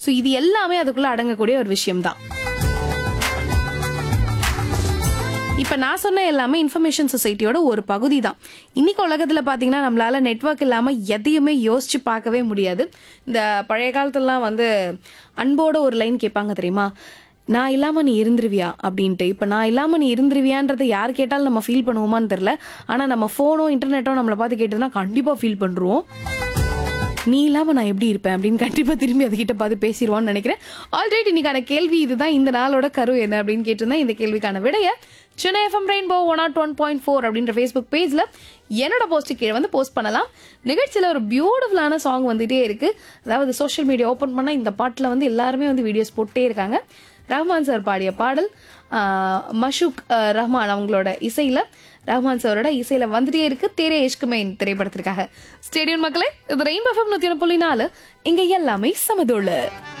so இது எல்லாமே அதுக்குள்ள அடங்கக்கூடிய ஒரு விஷயம்தான் இப்போ நான் சொன்ன எல்லாமே இன்ஃபர்மேஷன் சொசைட்டியோட ஒரு பகுதி தான் இன்னைக்கு உலகத்தில் பார்த்தீங்கன்னா நம்மளால நெட்வொர்க் இல்லாமல் எதையுமே யோசிச்சு பார்க்கவே முடியாது இந்த பழைய காலத்துலலாம் வந்து அன்போட ஒரு லைன் கேட்பாங்க தெரியுமா நான் இல்லாமல் நீ இருந்துருவியா அப்படின்ட்டு இப்போ நான் இல்லாமல் நீ இருந்துருவியான்றதை யார் கேட்டாலும் நம்ம ஃபீல் பண்ணுவோமான்னு தெரில ஆனால் நம்ம ஃபோனோ இன்டர்நெட்டோ நம்மளை பார்த்து கேட்டதுன்னா கண்டிப்பாக ஃபீல் பண்ணுறோம் நீ இல்லாம நான் எப்படி இருப்பேன் அப்படின்னு கண்டிப்பா திரும்பி அதுகிட்ட பார்த்து பேசிடுவான்னு நினைக்கிறேன் ஆல்ரெடி இன்னைக்கான கேள்வி இதுதான் இந்த நாளோட கரு என்ன அப்படின்னு கேட்டிருந்தேன் இந்த கேள்விக்கான விடைய Chennai FM rainbow one naught one point four அப்படின்ற ஃபேஸ்புக் பேஜ்ல என்னோட போஸ்ட் கீழே வந்து போஸ்ட் பண்ணலாம் நிகழ்ச்சியில் ஒரு பியூட்டிஃபுல்லான சாங் வந்துட்டே இருக்கு அதாவது சோஷியல் மீடியா ஓப்பன் பண்ணா இந்த பாட்டில் வந்து எல்லாருமே வந்து வீடியோஸ் போட்டே இருக்காங்க ரஹ்மான் சார் பாடிய பாடல் ஆஹ், மஷூக் ஆஹ், ரஹ்மான் அவங்களோட இசையில ரஹ்மான் சாரோட இசையில வந்துட்டே இருக்கு தேரே இஷ்குமேன் திரைப்படத்திற்காக ஸ்டேடியம் மக்களே இது ரெயின் எஃப்எம் நூத்தி ஒன்று புள்ளி நாலு இங்க எல்லாமே சமதோளு